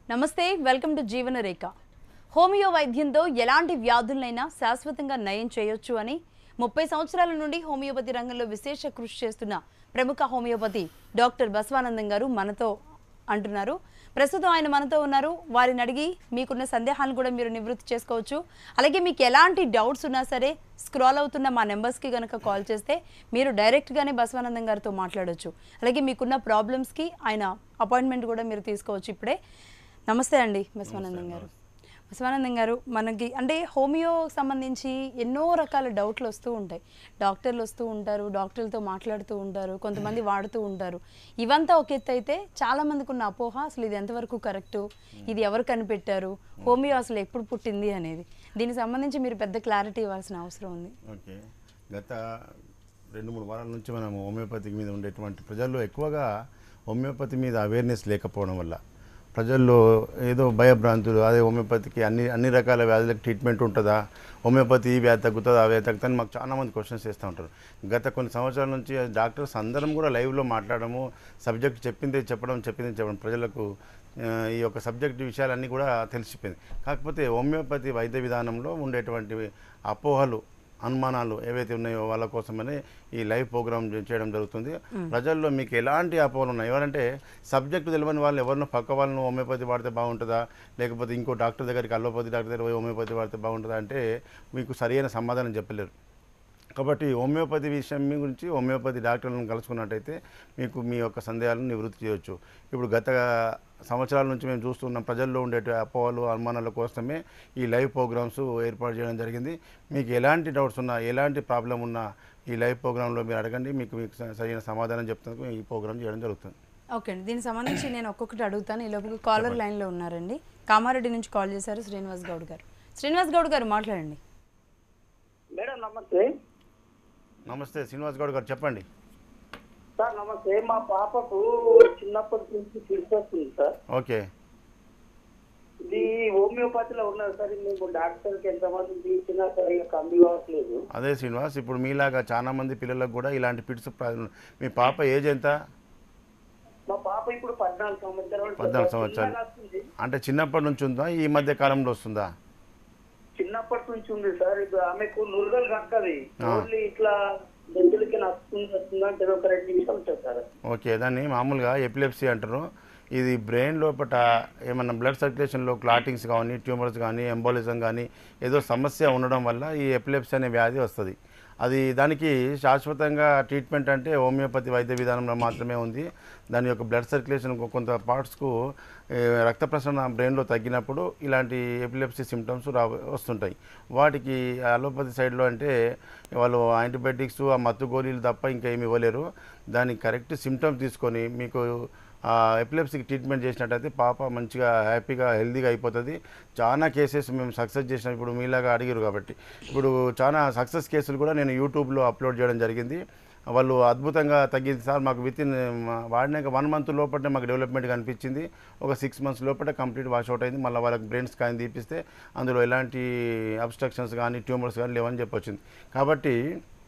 నమస్తే welcome to జీవన రేఖ homeo వైద్యంతో ఎలాంటి వ్యాధులైనా శాశ్వతంగా నయం చేయొచ్చు అని ముప్పై సంవత్సరాల నుండి హోమియోపతి రంగంలో విశేష కృషి చేస్తున్న ప్రముఖ హోమియోపతి డాక్టర్ బసవానందం గారు మనతో అంటున్నారు ప్రస్తుతం ఆయన మనతో ఉన్నారు వారిని అడిగి మీకున్న సందేహాలను కూడా మీరు నివృత్తి చేసుకోవచ్చు అలాగే మీకు ఎలాంటి డౌట్స్ ఉన్నా సరే స్క్రాల్ అవుతున్న మా నెంబర్స్కి కనుక కాల్ చేస్తే మీరు డైరెక్ట్గానే బసవానందం గారితో మాట్లాడొచ్చు అలాగే మీకున్న ప్రాబ్లమ్స్కి ఆయన అపాయింట్మెంట్ కూడా మీరు తీసుకోవచ్చు ఇప్పుడే నమస్తే అండి బసవానందం గారు బసవానందం గారు మనకి అంటే హోమియో సంబంధించి ఎన్నో రకాల డౌట్లు వస్తూ ఉంటాయి డాక్టర్లు వస్తూ ఉంటారు డాక్టర్లతో మాట్లాడుతూ ఉంటారు కొంతమంది వాడుతూ ఉంటారు ఇవంతా ఒక ఎత్తు అయితే చాలా మందికి ఉన్న అపోహ అసలు ఇది ఎంతవరకు కరెక్టు ఇది ఎవరు కనిపెట్టారు హోమియో అసలు ఎప్పుడు పుట్టింది అనేది దీనికి సంబంధించి మీరు పెద్ద క్లారిటీ ఇవ్వాల్సిన అవసరం ఉంది ఓకే గత రెండు మూడు వారాల నుంచి మనం హోమియోపతి మీద ఉండేటువంటి ప్రజల్లో ఎక్కువగా హోమియోపతి మీద అవేర్నెస్ లేకపోవడం వల్ల ప్రజల్లో ఏదో భయభ్రాంతులు అదే హోమియోపతికి అన్ని అన్ని రకాల వ్యాధులకు ట్రీట్మెంట్ ఉంటుందా హోమియోపతి ఈ వ్యాధి తగ్గుతుందా ఆ వ్యాధి తగ్గుతుంది మాకు చాలా మంది క్వశ్చన్స్ చేస్తూ ఉంటారు గత కొన్ని సంవత్సరాల నుంచి డాక్టర్స్ అందరం కూడా లైవ్లో మాట్లాడము సబ్జెక్ట్ చెప్పిందే చెప్పడం చెప్పిందే చెప్పడం ప్రజలకు ఆ, ఈ యొక్క సబ్జెక్ట్ విషయాలన్నీ కూడా తెలిసిపోయింది కాకపోతే హోమియోపతి వైద్య విధానంలో ఉండేటువంటి అపోహలు అనుమానాలు ఏవైతే ఉన్నాయో వాళ్ళ కోసమనే ఈ లైవ్ ప్రోగ్రామ్ చేయడం జరుగుతుంది ప్రజల్లో మీకు ఎలాంటి అపోహలు ఉన్నాయి ఎవరంటే సబ్జెక్టు తెలియని వాళ్ళు ఎవరినో పక్క వాళ్ళను హోమియోపతి వాడితే బాగుంటుందా లేకపోతే ఇంకో డాక్టర్ దగ్గరికి అల్లోపతి డాక్టర్ దగ్గర పోయి హోమియోపతి వాడితే బాగుంటుందా అంటే మీకు సరైన సమాధానం చెప్పలేరు కాబట్టి హోమియోపతి విషయం మీ గురించి హోమియోపతి డాక్టర్లను కలుసుకున్నట్టయితే మీకు మీ యొక్క సందేహాలను నివృత్తి చేయొచ్చు ఇప్పుడు గత సంవత్సరాల నుంచి మేము చూస్తున్నాం ప్రజల్లో ఉండే అపోహలు అనుమానాల కోసమే ఈ లైవ్ ప్రోగ్రామ్స్ ఏర్పాటు చేయడం జరిగింది మీకు ఎలాంటి డౌట్స్ ఉన్నా ఎలాంటి ప్రాబ్లం ఉన్నా ఈ లైవ్ ప్రోగ్రాంలో మీరు అడగండి మీకు మీకు స- సరైన సమాధానం చెప్తాను ఈ ప్రోగ్రామ్ చేయడం జరుగుతుంది ఓకే అండి దీనికి సంబంధించి నేను ఒక్కొక్కటి అడుగుతాను ఈ లోపల కాలర్ లైన్లో ఉన్నారండి కామారెడ్డి నుంచి కాల్ చేశారు శ్రీనివాస్ గౌడ్ గారు శ్రీనివాస్ గౌడ్ గారు మాట్లాడండి మేడం నమస్తే నమస్తే శ్రీనివాస్ గౌడ్ గారు చెప్పండి సార్ నమస్తే మా పాపకు చిన్నప్పటి నుంచి ఫిట్స్ వస్తుంది సార్ ఓకే ఇది హోమియోపతిలో ఉన్నది సార్ మేము డాక్టర్కి ఎంతమంది తీసినా సరిగా కమ్మి కావట్లేదు అదే శ్రీనివాస్ ఇప్పుడు మీలాగా చాలా మంది పిల్లలకు కూడా ఇలాంటి పిట్స్ ప్రా- మీ పాప ఏజ్ ఎంత మా పాప ఇప్పుడు పద్నాలుగు సంవత్సరాలు పద్నాలుగు సంవత్సరాలు. చిన్నగా వస్తుంది. అంటే చిన్నప్పటి నుంచి ఉందా ఈ మధ్య కాలంలో వస్తుందా చిన్నప్పటి నుంచి ఉంది సార్ ఇప్పుడు ఆమెకు నురగలు కక్కది ఆ. ఓన్లీ ఇట్లా గంతులకి నచ్చుతుంది వస్తుంది అంటే ఒక రెండు నిమిషాలు ఉంటుంది సార్ ఓకే దాన్ని మామూలుగా ఎపిలెప్సీ అంటారు ఇది బ్రెయిన్ లోపల ఏమన్నా బ్లడ్ సర్క్యులేషన్లో క్లాటింగ్స్ కానీ ట్యూమర్స్ కానీ ఎంబోలిజం కానీ ఏదో సమస్య ఉండడం వల్ల ఈ ఎపిలెప్సీ అనే వ్యాధి వస్తుంది అది దానికి శాశ్వతంగా ట్రీట్మెంట్ అంటే హోమియోపతి వైద్య విధానంలో మాత్రమే ఉంది దాని యొక్క బ్లడ్ సర్క్యులేషన్ కొంత పార్ట్స్కు ఏ, రక్త ప్రసరణ బ్రెయిన్లో తగ్గినప్పుడు ఇలాంటి ఎపిలెప్సీ సిమ్టమ్స్ రా వస్తుంటాయి వాటికి అలోపతి సైడ్లో అంటే వాళ్ళు యాంటీబయాటిక్స్ ఆ మత్తు గోళీలు తప్ప ఇంకా ఏమి ఇవ్వలేరు దానికి కరెక్ట్ సిమ్టమ్స్ తీసుకొని మీకు ఎపిలెప్సీకి ట్రీట్మెంట్ చేసినట్టయితే పాప మంచిగా హ్యాపీగా హెల్తీగా అయిపోతుంది చాలా కేసెస్ మేము సక్సెస్ చేసినాం ఇప్పుడు మీలాగా అడిగారు కాబట్టి ఇప్పుడు చాలా సక్సెస్ కేసులు కూడా నేను యూట్యూబ్లో అప్లోడ్ చేయడం జరిగింది వాళ్ళు అద్భుతంగా తగ్గింది సార్ మాకు విత్ ఇన్ వాడినాక వన్ మంత్ లోపలనే మాకు డెవలప్మెంట్ కనిపించింది ఒక సిక్స్ మంత్స్ లోపల కంప్లీట్ వాష్ అవుట్ అయింది మళ్ళీ వాళ్ళకి బ్రెయిన్ స్కాన్ తీపిస్తే అందులో ఎలాంటి అబ్స్ట్రక్షన్స్ కానీ ట్యూమర్స్ కానీ లేవని చెప్పొచ్చింది కాబట్టి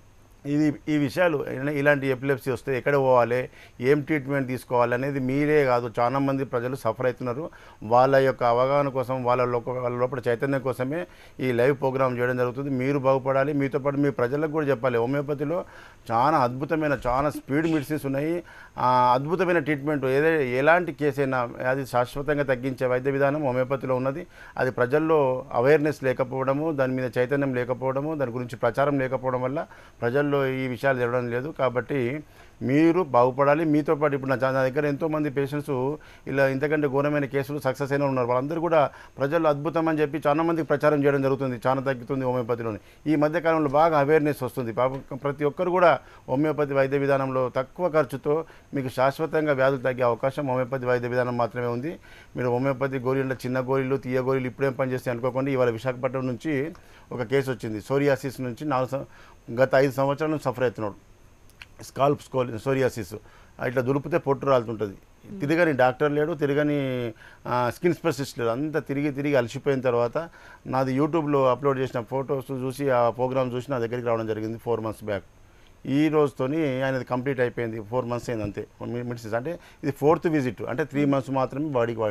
ఇది ఈ విషయాలు ఇలా- ఇలాంటి ఎపిలెప్సీ వస్తే ఎక్కడ పోవాలి ఏం ట్రీట్మెంట్ తీసుకోవాలి అనేది మీరే కాదు చాలా మంది ప్రజలు సఫర్ అవుతున్నారు వాళ్ళ యొక్క అవగాహన కోసం వాళ్ళ లోక వాళ్ళ లోపల చైతన్యం కోసమే ఈ లైవ్ ప్రోగ్రామ్ చేయడం జరుగుతుంది మీరు బాగుపడాలి మీతో పాటు మీ ప్రజలకు కూడా చెప్పాలి హోమియోపతిలో చాలా అద్భుతమైన చాలా స్పీడ్ మెడిసిన్స్ ఉన్నాయి ఆ, అద్భుతమైన ట్రీట్మెంట్ ఏదే ఎలాంటి కేసు అయినా అది శాశ్వతంగా తగ్గించే వైద్య విధానం హోమియోపతిలో ఉన్నది అది ప్రజల్లో అవేర్నెస్ లేకపోవడము దాని మీద చైతన్యం లేకపోవడము దాని గురించి ప్రచారం లేకపోవడం వల్ల ప్రజల్లో ఈ విషయాలు జరగడం లేదు కాబట్టి మీరు బాగుపడాలి మీతో పాటు ఇప్పుడు నా నా దగ్గర ఎంతోమంది పేషెంట్స్ ఇలా ఇంతకంటే ఘోరమైన కేసులు సక్సెస్ అయిన ఉన్నారు వాళ్ళందరూ కూడా ప్రజలు అద్భుతం అని చెప్పి చాలా మందికి ప్రచారం చేయడం జరుగుతుంది చాలా తగ్గుతుంది హోమియోపతిలోని ఈ మధ్య కాలంలో బాగా అవేర్నెస్ వస్తుంది పాపం ప్రతి ఒక్కరు కూడా హోమియోపతి వైద్య విధానంలో తక్కువ ఖర్చుతో మీకు శాశ్వతంగా వ్యాధులు తగ్గే అవకాశం హోమియోపతి వైద్య విధానం మాత్రమే ఉంది మీరు హోమియోపతి గోళీల చిన్న గోళీలు తీయ గోళీలు ఇప్పుడేం పనిచేస్తాయి అనుకోకుండా ఇవాళ విశాఖపట్నం నుంచి ఒక కేసు వచ్చింది సోరియాసిస్ నుంచి నాలుగు సం- గత ఐదు సంవత్సరాల నుంచి సఫర్ అవుతున్నాడు స్కాల్ప్ స్కోల్ సోరియాసిస్ ఇట్లా దులిపితే పొట్టు రాలుతుంటుంది తిరగని డాక్టర్ లేడు తిరగని ఆ, స్కిన్ స్పెషలిస్ట్ లేడు అంతా తిరిగి తిరిగి అలసిపోయిన తర్వాత నాది యూట్యూబ్లో అప్లోడ్ చేసిన ఫొటోస్ చూసి ఆ ప్రోగ్రామ్ చూసి నా దగ్గరికి రావడం జరిగింది ఫోర్ మంత్స్ బ్యాక్ ఈ రోజుతోని ఆయనది కంప్లీట్ అయిపోయింది ఫోర్ మంత్స్ అయింది అంతే మెడిసిన్స్ అంటే ఇది ఫోర్త్ విజిట్ అంటే త్రీ మంత్స్ మాత్రమే బాడీకి వాడిన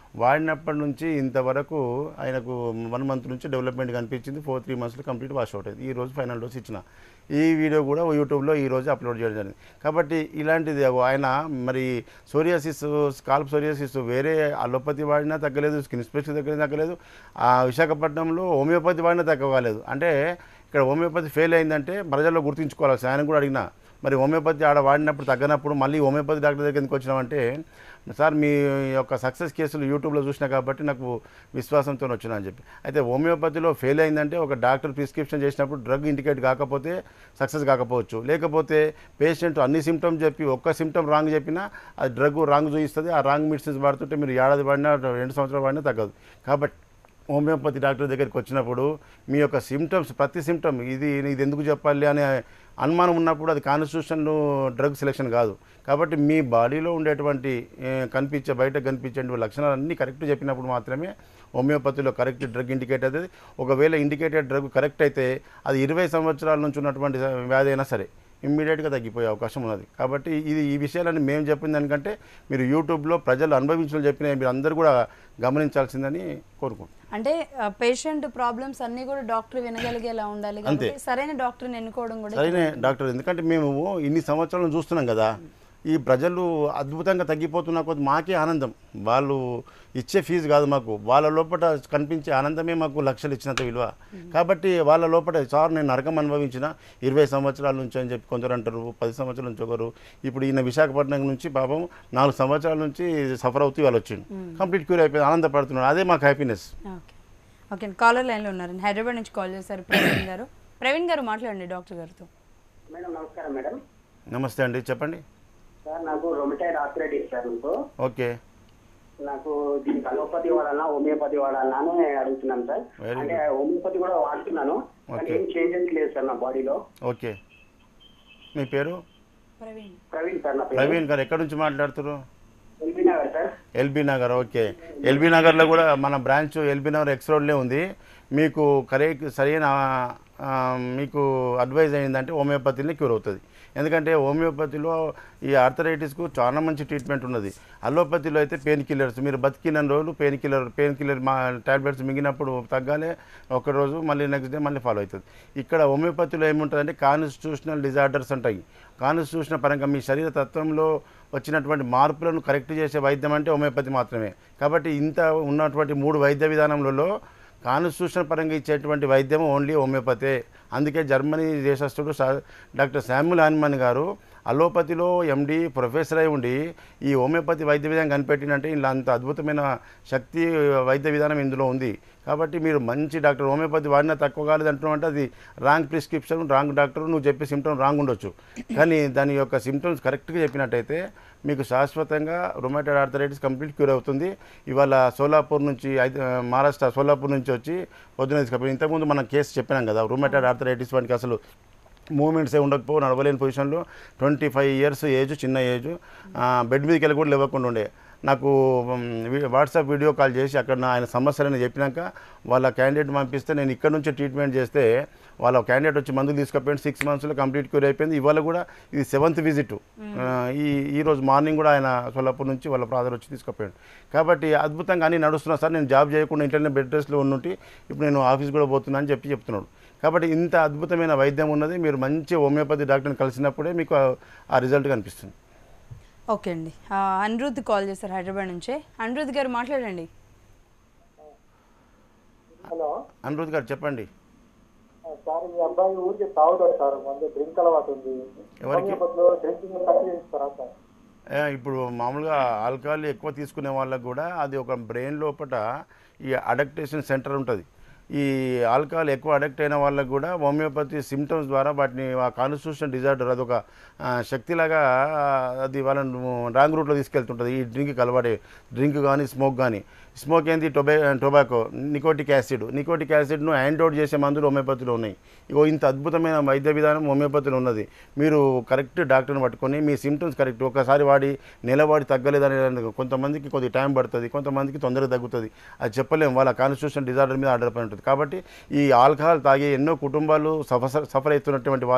వాడినప్పటి నుంచి ఇంతవరకు ఆయనకు వన్ మంత్ నుంచి డెవలప్మెంట్ కనిపించింది ఫోర్ త్రీ మంత్స్లో కంప్లీట్ వాష్ అవుట్ అయింది ఈ రోజు ఫైనల్ డోస్ ఇచ్చిన ఈ వీడియో కూడా యూట్యూబ్లో ఈ రోజు అప్లోడ్ చేయడం జరిగింది కాబట్టి ఇలాంటిది ఆయన మరి సోరియాసిస్ స్కాల్ప్ సోరియాసిస్ వేరే అలోపతి వాడినా తగ్గలేదు స్కిన్ స్పెషల్ తగ్గలేదు తగ్గలేదు ఆ విశాఖపట్నంలో హోమియోపతి వాడినా తగ్గలేదు అంటే ఇక్కడ హోమియోపతి ఫెయిల్ అయిందంటే ప్రజల్లో గుర్తుంచుకోవాలి ఆయన కూడా అడిగినా మరి హోమియోపతి ఆడ వాడినప్పుడు తగ్గనప్పుడు మళ్ళీ హోమియోపతి డాక్టర్ దగ్గర ఎందుకు వచ్చినామంటే సార్ మీ యొక్క సక్సెస్ కేసులు యూట్యూబ్లో చూసినా కాబట్టి నాకు విశ్వాసంతో వచ్చినా అని చెప్పి అయితే హోమియోపతిలో ఫెయిల్ అయిందంటే ఒక డాక్టర్ ప్రిస్క్రిప్షన్ చేసినప్పుడు డ్రగ్ ఇండికేట్ కాకపోతే సక్సెస్ కాకపోవచ్చు లేకపోతే పేషెంట్ అన్ని సిమ్టమ్స్ చెప్పి ఒక్క సిమ్టమ్ రాంగ్ చెప్పినా అది డ్రగ్ రాంగ్ చూపిస్తుంది ఆ రాంగ్ మెడిసిన్స్ వాడుతుంటే మీరు ఏడాది వాడినా రెండు సంవత్సరాలు వాడినా తగ్గదు కాబట్టి హోమియోపతి డాక్టర్ దగ్గరికి వచ్చినప్పుడు మీ యొక్క సిమ్టమ్స్ ప్రతి సిమ్టమ్ ఇది ఇది ఎందుకు చెప్పాలి అనే అనుమానం ఉన్నప్పుడు అది కాన్స్టిట్యూషన్ డ్రగ్ సెలెక్షన్ కాదు కాబట్టి మీ బాడీలో ఉండేటువంటి ఏ, కనిపించే బయట కనిపించే లక్షణాలు అన్నీ కరెక్ట్ చెప్పినప్పుడు మాత్రమే హోమియోపతిలో కరెక్ట్ డ్రగ్ ఇండికేట్ అవుతుంది ఒకవేళ ఇండికేటెడ్ డ్రగ్ కరెక్ట్ అయితే అది ఇరవై సంవత్సరాల నుంచి ఉన్నటువంటి వ్యాధి అయినా సరే ఇమ్మీడియట్గా తగ్గిపోయే అవకాశం ఉన్నది కాబట్టి ఇది ఈ విషయాలన్నీ మేము చెప్పిన దానికంటే మీరు యూట్యూబ్లో ప్రజలు అనుభవించిన చెప్పిన మీరు అందరూ కూడా గమనించాల్సిందని కోరుకుంటున్నాను అంటే పేషెంట్ ప్రాబ్లమ్స్ అన్ని కూడా డాక్టర్ వినగలిగేలా ఉండాలి కాబట్టి సరైన డాక్టర్ని ఎన్నుకోవడం కూడా సరైన డాక్టర్ ఎందుకంటే మేము ఇన్ని సంవత్సరాలు చూస్తున్నాం కదా ఈ ప్రజలు అద్భుతంగా తగ్గిపోతున్న కొద్ది మాకే ఆనందం వాళ్ళు ఇచ్చే ఫీజు కాదు మాకు వాళ్ళ లోపల కనిపించే ఆనందమే మాకు లక్షలు ఇచ్చినంత విలువ కాబట్టి వాళ్ళ లోపల సార్ నేను నరకం అనుభవించిన ఇరవై సంవత్సరాల నుంచి అని చెప్పి కొందరు అంటారు పది సంవత్సరాల నుంచి ఒకరు ఇప్పుడు ఈయన విశాఖపట్నం నుంచి పాపం నాలుగు సంవత్సరాల నుంచి సఫర్ అవుతూ వాళ్ళు వచ్చిండు కంప్లీట్ క్యూర్ అయిపోయింది ఆనందపడుతున్నారు అదే మాకు హ్యాపీనెస్ ఓకే ఓకే కాలర్ లైన్లో ఉన్నారు హైదరాబాద్ నుంచి కాల్ చేశారు ప్రవీణ్ గారు ప్రవీణ్ గారు మాట్లాడండి డాక్టర్ గారితో మేడం నమస్కారం మేడం నమస్తే అండి చెప్పండి సార్ నాకు రొమటైడ్ ఆర్థరైటిస్ సార్ నాకు ఓకే నాకు దీనికి అలోపతి వాడాలన్నా హోమియోపతి వాడాలన్నా అని అడుగుతున్నాను సార్ Very అంటే హోమియోపతి కూడా వాడుతున్నాను కానీ Okay. ఏం చేంజెస్ లేదు సార్ నా బాడీలో ఓకే మీ పేరు ప్రవీణ్ ప్రవీణ్ సార్ నా పేరు ప్రవీణ్ గారు ఎక్కడి నుంచి మాట్లాడుతున్నారు LB Nagar sir LB Nagar okay LB నగర్లో కూడా మన బ్రాంచ్ ఎల్బీ నగర్ ఎక్స్ రోడ్లే ఉంది మీకు కరెక్ట్ సరైన ఆ, మీకు అడ్వైజ్ అయిందంటే హోమియోపతిని క్యూర్ అవుతుంది ఎందుకంటే హోమియోపతిలో ఈ ఆర్థరైటిస్కు చాలా మంచి ట్రీట్మెంట్ ఉన్నది అలోపతిలో అయితే పెయిన్ కిల్లర్స్ మీరు బతికిన రోజులు పెయిన్ కిల్లర్ పెయిన్ కిల్లర్ మా టాబ్లెట్స్ మింగినప్పుడు తగ్గాలే ఒక రోజు మళ్ళీ నెక్స్ట్ డే మళ్ళీ ఫాలో అవుతుంది ఇక్కడ హోమియోపతిలో ఏముంటుందంటే కాన్స్టిట్యూషనల్ డిజార్డర్స్ ఉంటాయి కాన్స్టిట్యూషన్ పరంగా మీ శరీర తత్వంలో వచ్చినటువంటి మార్పులను కరెక్ట్ చేసే వైద్యం అంటే హోమియోపతి మాత్రమే కాబట్టి ఇంత ఉన్నటువంటి మూడు వైద్య విధానములలో కాన్స్టిట్యూషన్ పరంగా ఇచ్చేటువంటి వైద్యం ఓన్లీ హోమియోపతే అందుకే జర్మనీ దేశస్థుడు సా- డాక్టర్ శామ్యుల్ హాన్మన్ గారు అలోపతిలో ఎండి ప్రొఫెసర్ అయి ఉండి ఈ హోమియోపతి వైద్య విధానం కనిపెట్టినంటే ఇలా అంత అద్భుతమైన శక్తి వైద్య విధానం ఇందులో ఉంది కాబట్టి మీరు మంచి డాక్టర్ హోమియోపతి వాడినా తక్కువ కాలేదు అంటున్నామంటే అది రాంగ్ ప్రిస్క్రిప్షన్ రాంగ్ డాక్టర్ నువ్వు చెప్పే సిమ్టమ్ రాంగ్ ఉండొచ్చు కానీ దాని యొక్క సిమ్టమ్స్ కరెక్ట్గా చెప్పినట్టయితే మీకు శాశ్వతంగా రొమాటైడ్ ఆర్థరైటిస్ కంప్లీట్ క్యూర్ అవుతుంది ఇవాళ సోలాపూర్ నుంచి ఐద- మహారాష్ట్ర సోలాపూర్ నుంచి వచ్చి పొద్దున తీసుకపోయి ఇంతకుముందు మనం కేసు చెప్పినాం కదా రొమాటైడ్ ఆర్థరైటిస్ వానికి అసలు మూమెంట్సే ఉండకపో నడవలేని పొజిషన్లో ట్వంటీ ఫైవ్ ఇయర్స్ ఏజ్ చిన్న ఏజ్ బెడ్ మీదకి వెళ్ళి కూడా లేవకుండా ఉండే నాకు మ్, వి- వాట్సాప్ వీడియో కాల్ చేసి అక్కడ నా ఆయన సమస్యలను చెప్పినాక వాళ్ళ క్యాండిడేట్ పంపిస్తే నేను ఇక్కడ నుంచి ట్రీట్మెంట్ చేస్తే వాళ్ళ క్యాండిడేట్ వచ్చి మందులు తీసుకుపోయింది సిక్స్ మంత్స్లో కంప్లీట్ క్యూర్ అయిపోయింది ఇవాళ కూడా ఇది సెవెంత్ విజిట్ ఈ ఈ రోజు మార్నింగ్ కూడా ఆయన సోలాపూర్ నుంచి వాళ్ళ ఫాదర్ వచ్చి తీసుకుపోయాడు కాబట్టి అద్భుతంగా అన్ని నడుస్తున్నా సార్ నేను జాబ్ చేయకుండా ఇంటర్నే బెడ్ రెస్ట్లో ఉండి ఇప్పుడు నేను ఆఫీస్ కూడా పోతున్నా అని చెప్పి చెప్తున్నాడు కాబట్టి ఇంత అద్భుతమైన వైద్యం ఉన్నది మీరు మంచి హోమియోపతి డాక్టర్ని కలిసినప్పుడే మీకు ఆ- ఆ రిజల్ట్ కనిపిస్తుంది ఓకే అండి ఆ, అనిరుద్ధ్ కాల్ చేశారు హైదరాబాద్ నుంచే అనిరుద్ధ్ గారు మాట్లాడండి హలో అనిరుద్ గారు చెప్పండి సార్ మీ అబ్బాయి ఊరికి తాగుతాడు సార్ మంది డ్రింక్ అలవాటు ఉంది ఎవరికి? హోమియోపతిలో డ్రింకింగ్ తక్కువ చేస్తారా సార్ ఏ, ఇప్పుడు మామూలుగా ఆల్కహాల్ ఎక్కువ తీసుకునే వాళ్ళకు కూడా అది ఒక బ్రెయిన్ లోపల ఈ అడక్టేషన్ సెంటర్ ఉంటుంది ఈ ఆల్కహాల్ ఎక్కువ అడక్ట్ అయిన వాళ్ళకు కూడా హోమియోపతి సిమ్టమ్స్ ద్వారా వాటిని ఆ కాన్స్టిట్యూషన్ డిజార్డర్ అదొక ఆ, శక్తిలాగా ఆ, అది వాళ్ళను రాంగ్ రూట్లో తీసుకెళ్తుంటుంది ఈ డ్రింక్కి అలవాటే డ్రింక్ కానీ స్మోక్ కానీ స్మోక్ ఏంది టొబే టొబాకో నికోటిక్ యాసిడ్ నికోటిక్ యాసిడ్ను యాండోడ్ చేసే మందులు హోమియోపతిలో ఉన్నాయి ఇగో ఇంత అద్భుతమైన వైద్య విధానం హోమియోపతిలో ఉన్నది మీరు కరెక్ట్ డాక్టర్ని పట్టుకొని మీ సిమ్టమ్స్ కరెక్ట్ ఒకసారి వాడి నెలవాడి తగ్గలేదని కొంతమందికి కొద్ది టైం పడుతుంది కొంతమందికి తొందరగా తగ్గుతుంది అది చెప్పలేము వాళ్ళ కాన్స్టిట్యూషన్ డిజార్డర్ మీద ఆధారపడి ఉంటుంది కాబట్టి ఈ ఆల్కహాల్ తాగే ఎన్నో కుటుంబాలు సఫర్ సఫర్ అవుతున్నటువంటి వాళ్ళను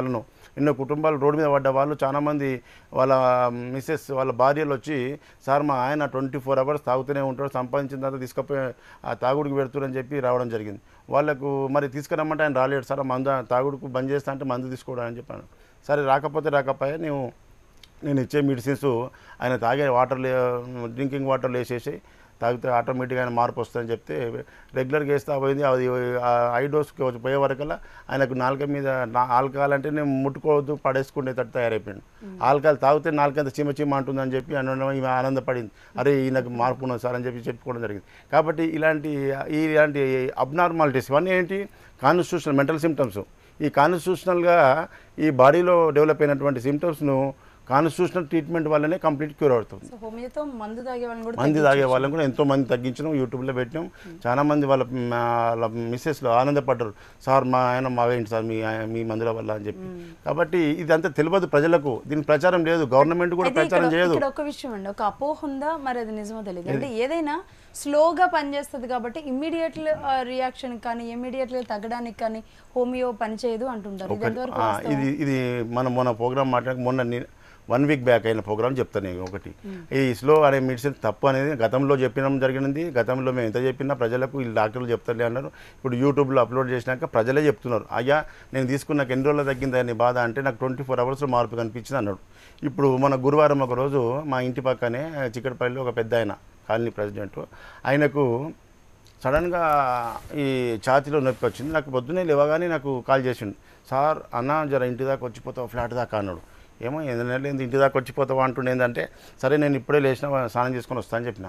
ఎన్నో కుటుంబాలు రోడ్డు మీద పడ్డ వాళ్ళు చాలామంది వాళ్ళ మిస్సెస్ వాళ్ళ భార్యలు వచ్చి సార్ మా ఆయన ట్వంటీ ఫోర్ అవర్స్ తాగుతూనే ఉంటాడు సంపాదించిన తర్వాత తీసుకపోయి ఆ తాగుడికి పెడుతురని చెప్పి రావడం జరిగింది వాళ్ళకు మరి తీసుకురమ్మంటే ఆయన రాలేడు సార్ ఆ మందు తాగుడుకు బంద్ చేస్తా అంటే మందు తీసుకోవడం అని చెప్పాను సరే రాకపోతే రాకపోయా నువ్వు నేను ఇచ్చే మెడిసిన్స్ ఆయన తాగే వాటర్ డ్రింకింగ్ వాటర్ వేసేసి తాగితే ఆటోమేటిక్గా ఆయన మార్పు వస్తుందని చెప్తే రెగ్యులర్గా వేస్తా పోయింది అది ఆ ఐ డోస్కి వచ్చి పోయే వరకల్లా ఆయనకు నాలుక మీద నా- ఆల్కహాల్ అంటే నేను ముట్టుకోవద్దు పడేసుకునేటట్టు తయారైపోయింది ఆల్కహాల్ తాగితే నాలుకంత చీమ చీమ అంటుందని చెప్పి అనడం ఈమె ఆనందపడింది అరే ఈయనకు మార్పు ఉన్నది సార్ అని చెప్పి చెప్పుకోవడం జరిగింది కాబట్టి ఇలాంటి ఈ ఇలాంటి అబ్నార్మాలిటీస్ ఇవన్నీ ఏంటి కాన్స్టిట్యూషనల్ మెంటల్ సిమ్టమ్స్ ఈ కాన్స్టిట్యూషనల్గా ఈ బాడీలో డెవలప్ అయినటువంటి సిమ్టమ్స్ను కాన్స్టిట్యూషనల్ ట్రీట్మెంట్ వల్లనే కంప్లీట్ క్యూర్ అవుతుంది సో హోమియోతో మందు తాగే వాళ్ళని కూడా మంది తాగే వాళ్ళని కూడా ఎంతో మంది తగ్గించినాం యూట్యూబ్లో పెట్టినాం చాలా మంది వాళ్ళ మ, వాళ్ళ మిస్సెస్లో ఆనందపడ్డారు సార్ మా ఆయన మా ఏంటి సార్ మీ ఆయన- మీ మందుల వల్ల అని చెప్పి కాబట్టి ఇదంతా తెలియదు ప్రజలకు దీని ప్రచారం లేదు గవర్నమెంట్ కూడా అయితే ప్రచారం ఇక్కడ చేయదు ఇక్కడ ఒక విషయం అండి ఒక అపోహ ఉందా మరి అది నిజమో తెలియదు అంటే ఏదైనా స్లోగా పనిచేస్తుంది కాబట్టి ఇమ్మీడియట్ రియాక్షన్ కానీ ఇమ్మీడియట్ తగ్గడానికి కానీ హోమియో పనిచేయదు అంటుంటారు ఇది ఒక- ఎంతవరకు ఆ, వాస్తవం? ఇది ఇది మనం మొన్న ప్రోగ్రామ్ మాట్లాడి మొన్న వన్ వీక్ బ్యాక్ అయిన ప్రోగ్రామ్ చెప్తాను నేను ఒకటి ఈ స్లో అనే మెడిసిన్ తప్పు అనేది గతంలో చెప్పినాం జరిగినది గతంలో మేము ఎంత చెప్పినా ప్రజలకు వీళ్ళు డాక్టర్లు చెప్తారులే అన్నారు ఇప్పుడు యూట్యూబ్లో అప్లోడ్ చేసినాక ప్రజలే చెప్తున్నారు అయ్యా నేను తీసుకున్నాక ఎన్ని రోజులు తగ్గింది అని బాధ అంటే నాకు ట్వంటీ ఫోర్ అవర్స్లో మార్పు కనిపించింది అన్నాడు ఇప్పుడు మన గురువారం ఒక రోజు మా ఇంటి పక్కనే చిక్కడపల్లిలో ఒక పెద్ద ఆయన కాలనీ ప్రెసిడెంట్ ఆయనకు సడన్గా ఈ ఛాతీలో నొప్పి వచ్చింది నాకు పొద్దున్నే లేవగానే నాకు కాల్ చేసిండు సార్ అన్న జర ఇంటి దాకా వచ్చిపోతావు ఫ్లాట్ దాకా అన్నాడు ఏమో ఎన్ని నెలలు ఏంది ఇంటి దాకా వచ్చిపోతావా అంటుండే ఏంటంటే సరే నేను ఇప్పుడే లేచిన స్నానం చేసుకొని వస్తాను చెప్పిన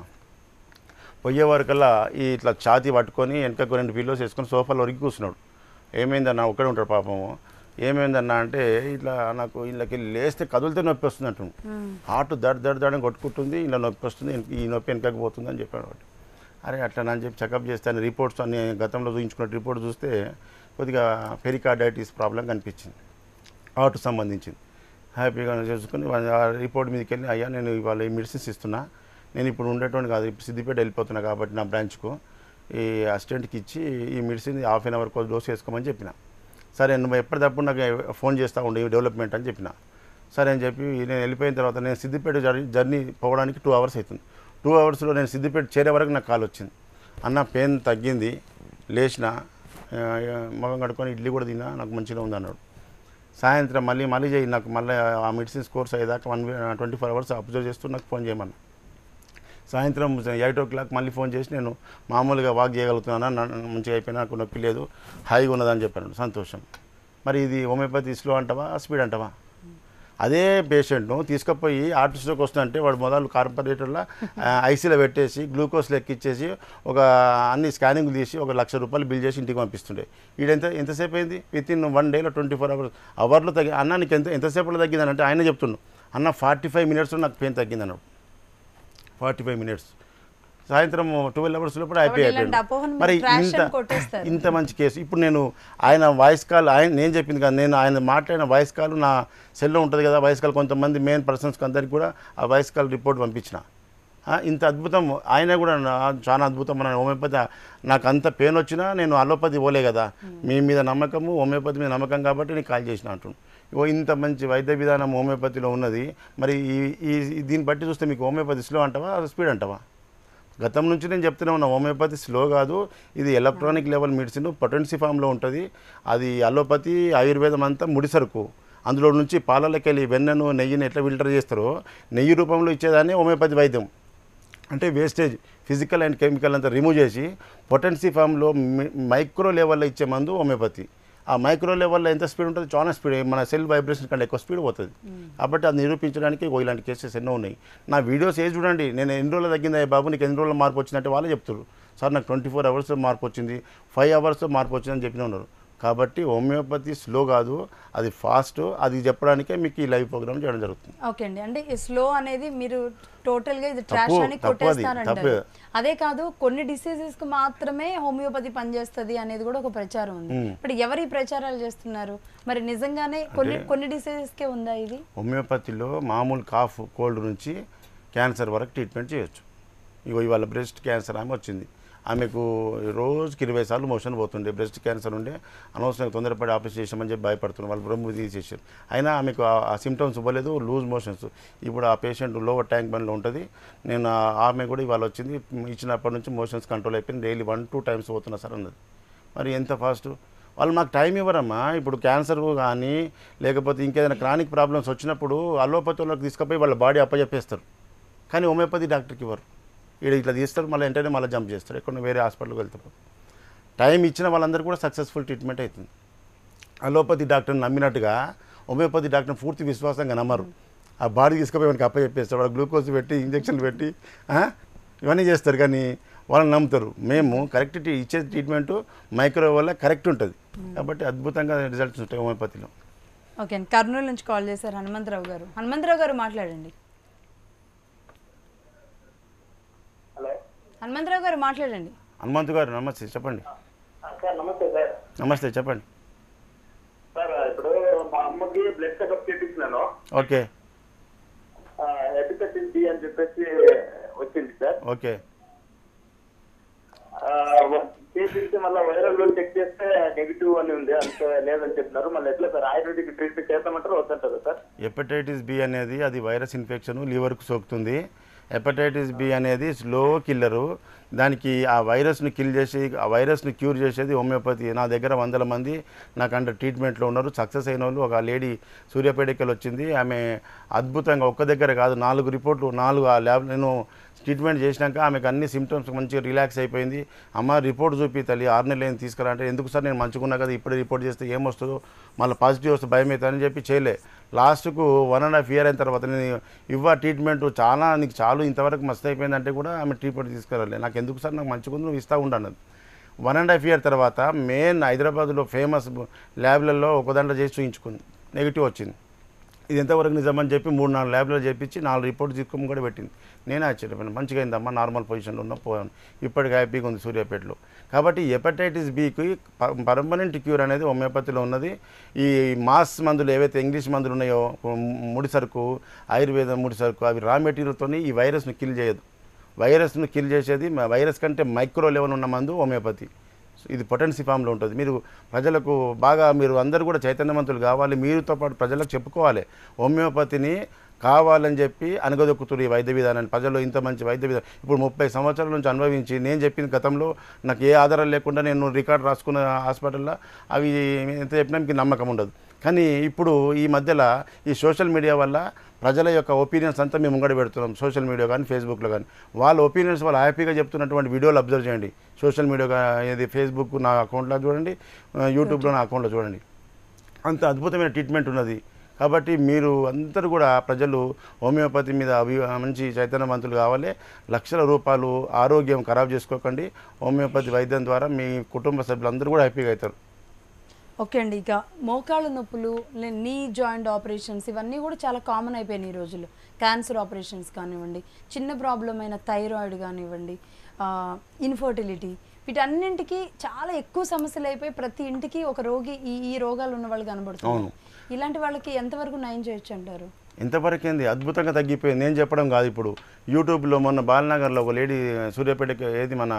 పోయే వరకల్లా ఈ ఇట్లా ఛాతీ పట్టుకొని వెనకకు రెండు పిల్లోస్ వేసుకొని సోఫాలో ఒరిగి కూర్చున్నాడు ఏమైందన్న ఒక్కడే ఉంటాడు పాపము ఏమైందన్న అంటే ఇట్లా నాకు వీళ్ళకి లేస్తే కదులితే నొప్పి వస్తుంది అంటుండు హార్ట్ దడ్ దడ్ దడని కొట్టుకుంటుంది ఇలా నొప్పి వస్తుంది ఈ నొప్పి వెనకకు పోతుంది అని చెప్పాడు వాడు అరే అట్లా అని చెప్పి చెకప్ చేస్తాను రిపోర్ట్స్ అన్ని గతంలో చూపించుకున్న రిపోర్ట్ చూస్తే కొద్దిగా పెరికార్డైటిస్ ప్రాబ్లం కనిపించింది హార్ట్ సంబంధించింది హ్యాపీగా చేసుకుని వాళ్ళ- ఆ రిపోర్ట్ మీదకి వెళ్ళి అయ్యా నేను ఇవాళ ఈ మెడిసిన్స్ ఇస్తున్నా నేను ఇప్పుడు ఉండేటువంటి కాదు ఇప్పుడు సిద్దిపేట వెళ్ళిపోతున్నా కాబట్టి నా బ్రాంచ్కు ఈ అసిస్టెంట్కి ఇచ్చి ఈ medicine half an hour dose వేసుకోమని చెప్పిన సరే నువ్వు ఎప్పటికప్పుడు నాకు ఫోన్ చేస్తూ ఉండే డెవలప్మెంట్ అని చెప్పిన సరే అని చెప్పి నేను వెళ్ళిపోయిన తర్వాత నేను సిద్దిపేట జర్నీ జర్నీ పోవడానికి టూ అవర్స్ అవుతుంది టూ అవర్స్లో నేను సిద్దిపేట చేరే వరకు నాకు కాల్ వచ్చింది అన్న పెయిన్ తగ్గింది లేచిన ఆ, మొగం కడుక్కొని ఇడ్లీ కూడా తిన్నా నాకు మంచిగా ఉంది అన్నాడు సాయంత్రం మళ్ళీ మళ్ళీ చేయి నాకు మళ్ళీ ఆ మెడిసిన్స్ కోర్స్ అయ్యేదాకా one twenty four hours observe చేస్తూ నాకు ఫోన్ చేయమన్నా సాయంత్రం ఎయిట్ ఓ క్లాక్ మళ్ళీ ఫోన్ చేసి నేను మామూలుగా వాక్ చేయగలుగుతున్నాను నా- మంచిగా అయిపోయినా నాకు నొప్పి లేదు హాయిగా ఉన్నదని చెప్పాను సంతోషం మరి ఇది హోమియోపతి స్లో అంటావా స్పీడ్ అంటావా అదే పేషెంట్ను తీసుకుపోయి ఆర్టిస్ట్కి వస్తుందంటే వాడు మొదలు కార్పొరేటర్లో ఐసీలో పెట్టేసి గ్లూకోజ్ లెక్కిచ్చేసి ఒక అన్ని స్కానింగ్ తీసి ఒక లక్ష రూపాయలు బిల్ చేసి ఇంటికి పంపిస్తుండే వీడెంత ఎంతసేపు అయింది విత్ ఇన్ వన్ డేలో ట్వంటీ ఫోర్ అవర్స్ అవర్లో తగ్గి అన్న నీకు ఎంత ఎంతసేపులో తగ్గిందని అంటే ఆయన చెప్తున్నాడు అన్న ఫార్టీ ఫైవ్ మినిట్స్లో నాకు పెయిన్ తగ్గింది అన్నాడు ఫార్టీ ఫైవ్ మినిట్స్ సాయంత్రం ట్వెల్వ్ అవర్స్ లోపల అయిపోయి కాబట్టి ఇలాంటి అయిపోయాడు. అపోహను మరి మీరు trash ఇంత అని కొట్టేస్తారు. ఇంత మంచి కేసు ఇప్పుడు నేను ఆయన వాయిస్ కాల్ ఆయన నేను చెప్పింది కదా నేను ఆయన మాట్లాడిన వాయిస్ కాల్ నా సెల్లో ఉంటుంది కదా వాయిస్ కాల్ కొంతమంది మెయిన్ పర్సన్స్కి అందరికి కూడా ఆ వాయిస్ కాల్ రిపోర్ట్ పంపించిన ఆ, ఇంత అద్భుతం ఆయన కూడా నా- చాలా అద్భుతం మన హోమియోపతి నాకు అంత పెయిన్ వచ్చినా నేను అలోపతి పోలే కదా మీ మీద నమ్మకము హోమియోపతి మీద నమ్మకం కాబట్టి నేను కాల్ చేసిన అంటున్నాను ఇగో ఇంత మంచి వైద్య విధానం హోమియోపతిలో ఉన్నది మరి ఈ ఈ దీన్ని బట్టి చూస్తే మీకు హోమియోపతి స్లో అంటావా స్పీడ్ అంటావా గతం నుంచి నేను చెప్తూనే ఉన్నా హోమియోపతి స్లో కాదు ఇది ఎలక్ట్రానిక్ లెవెల్ మెడిసిన్ పొటెన్సీ ఫామ్లో ఉంటుంది అది అలోపతి ఆయుర్వేదం అంతా ముడిసరుకు అందులో నుంచి పాలలోకి వెళ్ళి వెన్నను నెయ్యిని ఎట్లా ఫిల్టర్ చేస్తారో నెయ్యి రూపంలో ఇచ్చేదాన్ని హోమియోపతి వైద్యం అంటే వేస్టేజ్ ఫిజికల్ అండ్ కెమికల్ అంతా రిమూవ్ చేసి పొటెన్సీ ఫామ్లో మి- మైక్రో లెవెల్లో ఇచ్చే మందు హోమియోపతి ఆ మైక్రో లెవెల్లో ఎంత స్పీడ్ ఉంటుంది చాలా స్పీడ్ మన సెల్ వైబ్రేషన్ కంటే ఎక్కువ స్పీడ్ పోతుంది కాబట్టి అది నిరూపించడానికి ఓ ఇలాంటి కేసెస్ ఎన్నో ఉన్నాయి నా వీడియోస్ ఏది చూడండి నేను ఎన్ని రోజులు తగ్గిందా బాబు నీకు ఎన్ని రోజులు మార్పు వచ్చిందంటే వాళ్ళే చెప్తారు సార్ నాకు ట్వంటీ ఫోర్ అవర్స్లో మార్పు వచ్చింది ఫైవ్ అవర్స్లో మార్పు వచ్చిందని చెప్పిన ఉన్నారు కాబట్టి హోమియోపతి స్లో కాదు అది ఫాస్ట్ అది చెప్పడానికే మీకు ఈ లైవ్ ప్రోగ్రామ్ చేయడం జరుగుతుంది ఓకే అండి అంటే ఈ స్లో అనేది మీరు టోటల్ గా ఇది ట్రాష్ తప్పు, అని తప్పు అది, కొట్టేస్తారంటారు తప్పు. అదే కాదు కొన్ని డిసీజెస్ కు మాత్రమే హోమియోపతి పనిచేస్తుంది అనేది కూడా ఒక ప్రచారం ఉంది ఇప్పుడు ఎవరు ఈ ప్రచారాలు చేస్తున్నారు మరి నిజంగానే కొన్ని కొన్ని డిసీజెస్ కే ఉందా ఇది హోమియోపతిలో మామూలు కాఫ్ కోల్డ్ నుంచి క్యాన్సర్ వరకు ట్రీట్మెంట్ చేయొచ్చు ఇగో ఇవాళ బ్రెస్ట్ క్యాన్సర్ ఆమె వచ్చింది ఆమెకు రోజుకి ఇరవై సార్లు మోషన్ పోతుండే బ్రెస్ట్ క్యాన్సర్ ఉండే అనవసరంగా తొందరపడి ఆపరేషన్ చేసామని చెప్పి భయపడుతున్నారు వాళ్ళు బ్రహ్మ తీసేసారు అయినా ఆమెకు ఆ- ఆ సిమ్టమ్స్ ఇవ్వలేదు లూజ్ మోషన్స్ ఇప్పుడు ఆ పేషెంట్ లోవర్ ట్యాంక్ బండ్లో ఉంటుంది నేను ఆ- ఆమె కూడా ఇవాళ వచ్చింది ఇచ్చినప్పటి నుంచి మోషన్స్ కంట్రోల్ అయిపోయింది డైలీ వన్ టూ టైమ్స్ పోతున్నా సార్ అన్నది మరి ఎంత ఫాస్ట్ వాళ్ళు మాకు టైం ఇవ్వరమ్మా ఇప్పుడు క్యాన్సర్ కానీ లేకపోతే ఇంకేదైనా క్రానిక్ ప్రాబ్లమ్స్ వచ్చినప్పుడు అలోపతి వాళ్ళకి తీసుకుపోయి వాళ్ళ బాడీ అప్పచెప్పేస్తారు కానీ హోమియోపతి డాక్టర్కి ఇవ్వరు ఈడ ఇట్లా తీస్తారు మళ్ళీ వెంటనే మళ్ళీ జంప్ చేస్తారు ఎక్కడ వేరే హాస్పిటల్కి వెళ్తారు టైం ఇచ్చిన వాళ్ళందరూ కూడా సక్సెస్ఫుల్ ట్రీట్మెంట్ అవుతుంది అలోపతి డాక్టర్ని నమ్మినట్టుగా హోమియోపతి డాక్టర్ని పూర్తి విశ్వాసంగా నమ్మరు ఆ బాడీ తీసుకుపోయి మనకి అప్ప చెప్పేస్తారు వాడు గ్లూకోజ్ పెట్టి ఇంజక్షన్లు పెట్టి ఆ, ఇవన్నీ చేస్తారు కానీ వాళ్ళని నమ్ముతారు మేము కరెక్ట్ ట్రీ- ఇచ్చే ట్రీట్మెంట్ మైక్రో వల్ల కరెక్ట్ ఉంటుంది కాబట్టి అద్భుతంగా రిజల్ట్స్ ఉంటాయి హోమియోపతిలో ఓకే అండి కర్నూలు నుంచి కాల్ చేశారు హనుమంతరావు గారు హనుమంతరావు గారు మాట్లాడండి హలో హనుమంతరావు గారు మాట్లాడండి హనుమంతు గారు నమస్తే చెప్పండి సార్ నమస్తే సార్ నమస్తే చెప్పండి సార్ ఇప్పుడు మా అమ్మకి బ్లడ్ చెకప్ చేపించినాను ఓకే హెపటైటిస్ బి అని చెప్పేసి వచ్చింది సార్ ఓకే ఆ, చేపిస్తే మళ్ళీ వైరల్ లో చెక్ చేస్తే నెగిటివ్ అని ఉంది అంత లేదని చెప్తున్నారు మళ్ళీ ఎట్లా సార్ ఆయుర్వేదిక్ ట్రీట్మెంట్ చేస్తామంటారు వద్దంటారు సార్ హెపటైటిస్ బి అనేది అది వైరస్ ఇన్ఫెక్షన్ లివర్కు సోకుతుంది హెపటైటిస్ బి అనేది స్లో కిల్లరు దానికి ఆ వైరస్ను కిల్ చేసి ఆ వైరస్ను క్యూర్ చేసేది హోమియోపతి నా దగ్గర వందల మంది నాకు అండర్ ట్రీట్మెంట్లో ఉన్నారు సక్సెస్ అయిన వాళ్ళు ఒక లేడీ సూర్యాపేటకి వచ్చింది ఆమె అద్భుతంగా ఒక్క దగ్గర కాదు నాలుగు రిపోర్ట్లు నాలుగు ఆ ల్యాబ్ నేను ట్రీట్మెంట్ చేసినాక ఆమెకు అన్ని సిమ్టమ్స్ మంచిగా రిలాక్స్ అయిపోయింది అమ్మ రిపోర్ట్ చూపి తల్లి ఆరు నెలలు ఏం తీసుకురా అంటే ఎందుకు సార్ నేను మంచుకున్నా కదా ఇప్పుడే రిపోర్ట్ చేస్తే ఏమొస్తుందో మళ్ళీ పాజిటివ్ వస్తే భయం అవుతుంది అని చెప్పి చేయలే లాస్ట్కు వన్ అండ్ హాఫ్ ఇయర్ అయిన తర్వాత నేను ఇవ్వ ట్రీట్మెంట్ చాలా నీకు చాలు ఇంతవరకు మస్తు అయిపోయిందంటే కూడా ఆమె ట్రీట్మెంట్ తీసుకురాలే నాకు ఎందుకు సార్ నాకు మంచిగా నువ్వు ఇస్తూ ఉండన్నది వన్ అండ్ హాఫ్ ఇయర్ తర్వాత మెయిన్ హైదరాబాద్లో ఫేమస్ ల్యాబ్లలో ఒక దాంట్లో చేసి చూయించుకుంది నెగిటివ్ వచ్చింది ఇది ఎంతవరకు నిజమని చెప్పి మూడు నాలుగు ల్యాబ్లో చేపించి నాలుగు రిపోర్ట్ తీసుకొని కూడా పెట్టింది నేనే ఆశ్చర్యపోయాను మంచిగా అయిందమ్మా నార్మల్ పొజిషన్లో ఉన్నా పోయాను ఇప్పటికి హ్యాపీగా ఉంది సూర్యాపేటలో కాబట్టి హెపటైటిస్ బికి పర్మనెంట్ క్యూర్ అనేది హోమియోపతిలో ఉన్నది ఈ మాస్ మందులు ఏవైతే ఇంగ్లీష్ మందులు ఉన్నాయో ముడి సరుకు ఆయుర్వేదం ముడి సరుకు అవి రా మెటీరియల్తో ఈ వైరస్ను కిల్ చేయదు వైరస్ను కిల్ చేసేది మ- వైరస్ కంటే మైక్రో లెవెల్ ఉన్న మందు హోమియోపతి ఇది పొటెన్సీ ఫామ్లో ఉంటుంది మీరు ప్రజలకు బాగా మీరు అందరూ కూడా చైతన్యవంతులు కావాలి మీరుతో పాటు ప్రజలకు చెప్పుకోవాలి హోమియోపతిని కావాలని చెప్పి అనగదొక్కుతున్నారు ఈ వైద్య విధానాన్ని ప్రజల్లో ఇంత మంచి వైద్య విధానం ఇప్పుడు ముప్పై సంవత్సరాల నుంచి అనుభవించి నేను చెప్పిన గతంలో నాకు ఏ ఆధారం లేకుండా నేను రికార్డు రాసుకున్న హాస్పిటల్లో అవి ఎంత చెప్పినా మీకు నమ్మకం ఉండదు కానీ ఇప్పుడు ఈ మధ్యలో ఈ సోషల్ మీడియా వల్ల ప్రజల యొక్క ఒపీనియన్స్ అంతా మేము ముంగడ పెడుతున్నాం సోషల్ మీడియా కానీ ఫేస్బుక్లో కానీ వాళ్ళ ఒపీనియన్స్ వాళ్ళు హ్యాపీగా చెప్తున్నటువంటి వీడియోలు అబ్జర్వ్ చేయండి సోషల్ మీడియా ఇది ఫేస్బుక్ నా అకౌంట్లో చూడండి ఆ, యూట్యూబ్లో నా అకౌంట్లో చూడండి అంత అద్భుతమైన ట్రీట్మెంట్ ఉన్నది కాబట్టి మీరు అందరూ కూడా ప్రజలు హోమియోపతి మీద అభి మంచి చైతన్యవంతులు కావాలి లక్షల రూపాయలు ఆరోగ్యం ఖరాబ్ చేసుకోకండి హోమియోపతి వైద్యం ద్వారా మీ కుటుంబ సభ్యులందరూ కూడా హ్యాపీగా అవుతారు ఓకే అండి ఇక మోకాళ్ళ నొప్పులు లే- నీ జాయింట్ ఆపరేషన్స్ ఇవన్నీ కూడా చాలా కామన్ అయిపోయినాయి ఈ రోజుల్లో క్యాన్సర్ ఆపరేషన్స్ కానివ్వండి చిన్న ప్రాబ్లం అయిన థైరాయిడ్ కానివ్వండి ఇన్ఫర్టిలిటీ వీటన్నింటికి చాలా ఎక్కువ సమస్యలు అయిపోయి ప్రతి ఇంటికి ఒక రోగి ఈ ఈ రోగాలు ఉన్న వాళ్ళు కనబడుతున్నారు అవును. ఇలాంటి వాళ్ళకి ఎంతవరకు నయం చేయొచ్చు అంటారు ఎంతవరకు ఏంది అద్భుతంగా తగ్గిపోయింది నేను చెప్పడం కాదు ఇప్పుడు యూట్యూబ్లో మొన్న బాలనగర్లో ఒక లేడీ సూర్యాపేటకి ఏది మన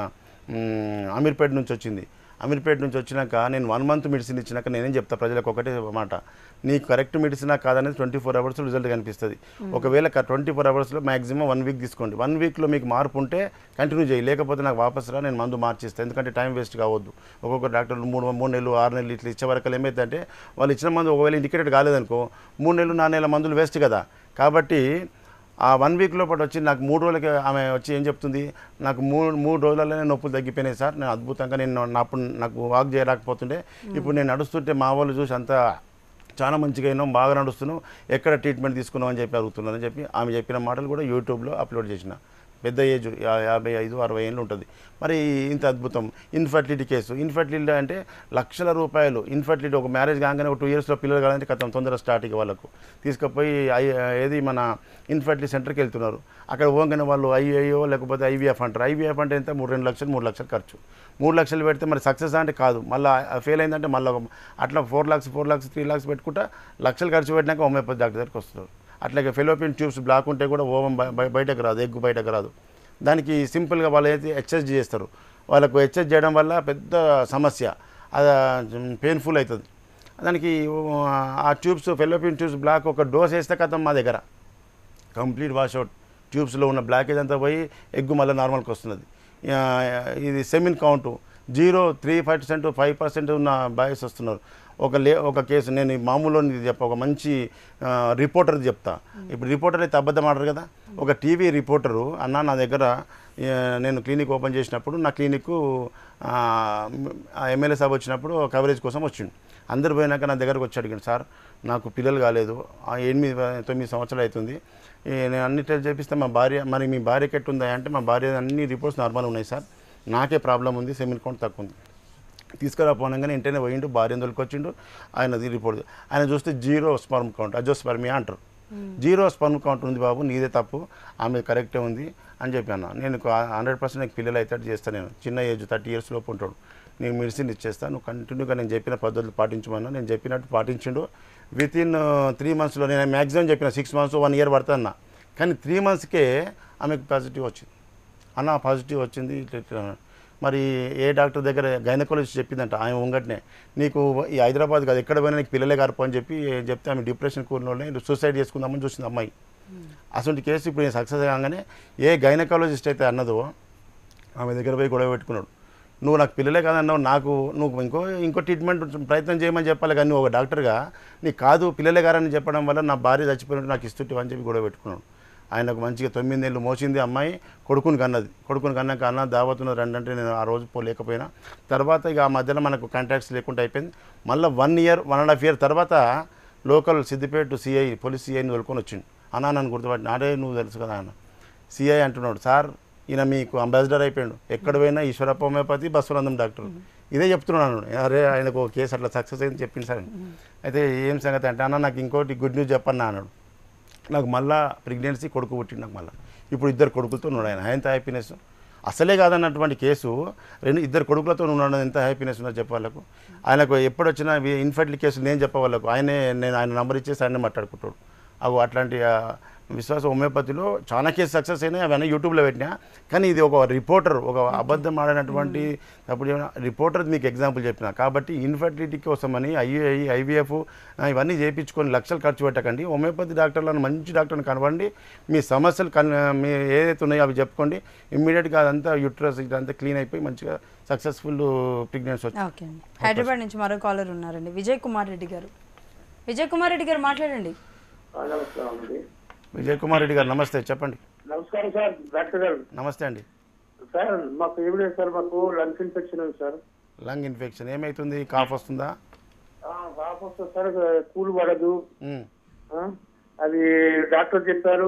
మ్, అమీర్పేట నుంచి వచ్చింది అమీర్పేట నుంచి వచ్చినాక నేను వన్ మంత్ మెడిసిన్ ఇచ్చినాక నేనేం చెప్తా ప్రజలకు ఒకటే మాట నీకు కరెక్ట్ మెడిసిన్ కాదనేది ట్వంటీ ఫోర్ అవర్స్ రిజల్ట్ కనిపిస్తుంది ఒకవేళ ట్వంటీ ఫోర్ అవర్స్లో మాక్సిమం వన్ వీక్ తీసుకోండి వన్ వీక్లో మీకు మార్పు ఉంటే కంటిన్యూ చేయి లేకపోతే నాకు వాపస్ రా నేను మందు మార్చిస్తాను ఎందుకంటే టైం వేస్ట్ కావద్దు ఒక్కొక్క డాక్టర్లు మూడు మూడు నెలలు ఆరు నెలలు ఇట్లా ఇచ్చే వరకు ఏమైందంటే వాళ్ళు ఇచ్చిన మందు ఒకవేళ ఇండికేటెడ్ కాలేదనుకో మూడు నెలలు నాలుగు నెలల మందులు వేస్ట్ కదా కాబట్టి ఆ వన్ వీక్ లోపల వచ్చి నాకు మూడు రోజులకి ఆమె వచ్చి ఏం చెప్తుంది నాకు మూడు మూడు రోజులలోనే నొప్పులు తగ్గిపోయినాయి సార్ నేను అద్భుతంగా నేను నా అప్పుడు నాకు వాక్ చేయలేకపోతుండే ఇప్పుడు నేను నడుస్తుంటే మా వాళ్ళు చూసి అంతా చాలా మంచిగా అయినాం బాగా నడుస్తున్నాం ఎక్కడ ట్రీట్మెంట్ తీసుకున్నాం అని చెప్పి అడుగుతున్నారని చెప్పి ఆమె చెప్పిన మాటలు కూడా యూట్యూబ్లో అప్లోడ్ చేసిన పెద్ద ఏజ్ యా- యాభై ఐదు అరవై ఏళ్ళు ఉంటుంది మరి ఇంత అద్భుతం ఇన్ఫర్టిలిటీ కేసు ఇన్ఫర్టిలిటీ అంటే లక్షల రూపాయలు ఇన్ఫర్టిలిటీ ఒక మ్యారేజ్ కాగానే ఒక టూ ఇయర్స్లో పిల్లలు కావాలంటే కథం తొందర స్టార్ట్ ఇక వాళ్ళకు తీసుకుపోయి ఐ- ఏది మన ఇన్ఫర్టిలిటీ సెంటర్కి వెళ్తున్నారు అక్కడ పోగానే వాళ్ళు ఐఏఓ లేకపోతే ఐవీఎఫ్ అంటారు ఐవీఎఫ్ అంటే ఎంత మూడు రెండు లక్షలు మూడు లక్షలు ఖర్చు మూడు లక్షలు పెడితే మరి సక్సెస్ అంటే కాదు మళ్ళీ ఫెయిల్ అయిందంటే మళ్ళీ అట్లా four lakhs four lakhs three lakhs పెట్టుకుంటా లక్షలు ఖర్చు పెట్టినాక హోమియోపతి డాక్టర్ దగ్గరికి వస్తున్నారు అట్లాగే ఫెలోపిన్ ట్యూబ్స్ బ్లాక్ ఉంటే కూడా ఓవం బయ- బయ- బయటకు రాదు ఎగ్గు బయటకు రాదు దానికి సింపుల్గా వాళ్ళు అయితే ఎక్సర్సైజ్ చేస్తారు వాళ్ళకు హెచ్ఎస్ చేయడం వల్ల పెద్ద సమస్య అది పెయిన్ఫుల్ అవుతుంది దానికి ఆ ట్యూబ్స్ ఫెలోపిన్ ట్యూబ్స్ బ్లాక్ ఒక డోస్ వేస్తే కథం మా దగ్గర కంప్లీట్ వాష్అవుట్ ట్యూబ్స్లో ఉన్న బ్లాకేజ్ అంతా పోయి ఎగ్గు మళ్ళీ నార్మల్కి వస్తున్నది ఆ, ఇది semen count zero three percent five percent ఉన్న బాయ్స్ వస్తున్నారు ఒక లే ఒక కేసు నేను ఈ మామూలు ఇది చెప్ప ఒక మంచి రిపోర్టర్ చెప్తా ఇప్పుడు రిపోర్టర్ అయితే అబద్ధం ఆడరు కదా ఒక టీవీ రిపోర్టరు అన్న నా దగ్గర ఆ, నేను క్లినిక్ ఓపెన్ చేసినప్పుడు నా క్లినిక్ ఎమ్మెల్యే సాబ్ వచ్చినప్పుడు కవరేజ్ కోసం వచ్చిండు అందరు పోయినాక నా దగ్గరకు వచ్చి అడిగాడు సార్ నాకు పిల్లలు కాలేదు ఆ ఎనిమిది తొమ్మిది సంవత్సరాలు అవుతుంది ఈ నేను అన్ని టెస్ట్ చేపిస్తే మా భార్య మరి మీ భార్యకి ఎట్టుందా అంటే మా భార్య అన్ని రిపోర్ట్స్ నార్మల్ ఉన్నాయి సార్ నాకే ప్రాబ్లం ఉంది సెమిన్ కౌంట్ తక్కువ ఉంది తీసుకురాపోనగానే వెంటనే పోయిండు భార్య తొలికొచ్చిండు ఆయనది రిపోర్ట్ ఆయన చూస్తే జీరో స్పర్మ్ కౌంట్ అజోస్పర్మియా అంటారు జీరో స్పర్మ్ కౌంట్ ఉంది బాబు నీదే తప్పు ఆమె కరెక్టే ఉంది అని చెప్పాను నేను హండ్రెడ్ పర్సెంట్ నాకు పిల్లలు అయితే చేస్తాను నేను చిన్న ఏజ్ థర్టీ ఇయర్స్ లోపు ఉంటాడు నేను మెడిసిన్ ఇచ్చేస్తాను నువ్వు కంటిన్యూగా నేను చెప్పిన పద్ధతులు పాటించమన్నా నేను చెప్పినట్టు పాటించిండు విత్ ఇన్ త్రీ మంత్స్లో నేను మ్యాక్సిమం చెప్పిన సిక్స్ మంత్స్ వన్ ఇయర్ పడుతున్నా కానీ త్రీ మంత్స్కే ఆమెకు పాజిటివ్ వచ్చింది అన్న పాజిటివ్ వచ్చింది ఇట్లా ఇట్లా అన్నాడు. మరి ఏ డాక్టర్ దగ్గర గైనకాలజిస్ట్ చెప్పిందంట ఆమె ఉంగట్నే నీకు ఈ హైదరాబాద్ కాదు ఎక్కడ పోయినా నీకు పిల్లలే గారు అని చెప్పి చెప్తే ఆమె డిప్రెషన్ కూలిన సూసైడ్ చేసుకుందామని చూసింది అమ్మాయి అసలు కేసు ఇప్పుడు సక్సెస్ కాగానే ఏ గైనకాలజిస్ట్ అయితే అన్నదో ఆమె దగ్గర పోయి గొడవ పెట్టుకున్నాడు నువ్వు నాకు పిల్లలే కాదన్నావు నాకు నువ్వు ఇంకో ఇంకో ట్రీట్మెంట్ ప్రయత్నం చేయమని చెప్పాలి కానీ నువ్వు ఒక డాక్టర్గా నీకు కాదు పిల్లలే గారని చెప్పడం వల్ల నా భార్య చచ్చిపోయినట్టు నాకు ఇస్తుంటే అని చెప్పి గొడవ పెట్టుకున్నాడు ఆయనకు మంచిగా తొమ్మిది నెలలు మోసింది అమ్మాయి కొడుకుని కన్నది కొడుకుని కన్నాక అన్న దావతున్న రండి నేను ఆ రోజు పోలేకపోయినా తర్వాత ఇక ఆ మధ్యలో మనకు కాంటాక్ట్స్ లేకుండా అయిపోయింది మళ్ళీ one year one and half year తర్వాత లోకల్ సిద్దిపేట సిఐ పోలీస్ సిఐని తోలుకొని వచ్చిండు అన్నా నన్ను గుర్తుపట్టి నాడే నువ్వు తెలుసు కదా అన్న సిఐ అంటున్నాడు సార్ ఈయన మీకు అంబాసిడర్ అయిపోయాడు ఎక్కడ పోయినా ఈశ్వరప్ప హోమియోపతి బస్వరందం డాక్టర్ ఇదే చెప్తున్నాను అరే ఆయనకు ఒక కేసు అట్లా సక్సెస్ అయింది చెప్పింది సార్ అయితే ఏం సంగతి అంటే అన్న నాకు ఇంకోటి గుడ్ న్యూస్ చెప్పన్నా అన్నాడు నాకు మళ్ళా ప్రెగ్నెన్సీ కొడుకు పుట్టిండు నాకు మళ్ళీ ఇప్పుడు ఇద్దరు కొడుకులతో ఉన్నాడు ఆయన ఎంత హ్యాపీనెస్ అసలే కాదన్నటువంటి కేసు రెండు ఇద్దరు కొడుకులతో ఉన్నాడు ఎంత హ్యాపీనెస్ ఉందో చెప్పే వాళ్ళకు ఆయనకు ఎప్పుడు వచ్చినా ఇన్ఫర్టిలిటీ కేసు నేను చెప్పే వాళ్ళకు ఆయనే నేను ఆయన నంబర్ ఇచ్చేసి ఆయనే మాట్లాడుకుంటాడు అవి అట్లాంటి ఆ, విశ్వాస హోమియోపతిలో చాలా కేసు సక్సెస్ అయినాయి అవన్నీ యూట్యూబ్లో పెట్టినా కానీ ఇది ఒక రిపోర్టర్ ఒక అబద్ధం ఆడినటువంటి అప్పుడు రిపోర్టర్ మీకు ఎగ్జాంపుల్ చెప్పిన కాబట్టి ఇన్ఫర్టిలిటీ కోసమని ఐఏఐ ఐవీఎఫ్ ఇవన్నీ చేయించుకొని లక్షలు ఖర్చు పెట్టకండి హోమియోపతి డాక్టర్లను మంచి డాక్టర్ని కనవండి మీ సమస్యలు కన్ మీ ఏదైతే ఉన్నాయో అవి చెప్పుకోండి ఇమ్మీడియట్గా అదంతా యూట్రస్ ఇదంతా క్లీన్ అయిపోయి మంచిగా సక్సెస్ఫుల్ ప్రెగ్నెన్సీ వచ్చింది ఓకే అండి హైదరాబాద్ నుంచి మరో కాలర్ ఉన్నారండి విజయ్ కుమార్ రెడ్డి గారు విజయ్ కుమార్ రెడ్డి గారు మాట్లాడండి ఆ, నమస్కారం అండి విజయ్ కుమార్ రెడ్డి గారు నమస్తే చెప్పండి నమస్కారం సార్ డాక్టర్ గారు నమస్తే అండి సార్ మాకు ఏం లేదు సార్ మాకు లంగ్స్ ఇన్ఫెక్షన్ ఉంది సార్ లంగ్ ఇన్ఫెక్షన్ ఏమవుతుంది కాఫ్ వస్తుందా ఆ, కాఫ్ వస్తుంది సార్ కూల్ పడదు ఉమ్. ఆ, అది డాక్టర్ చెప్పారు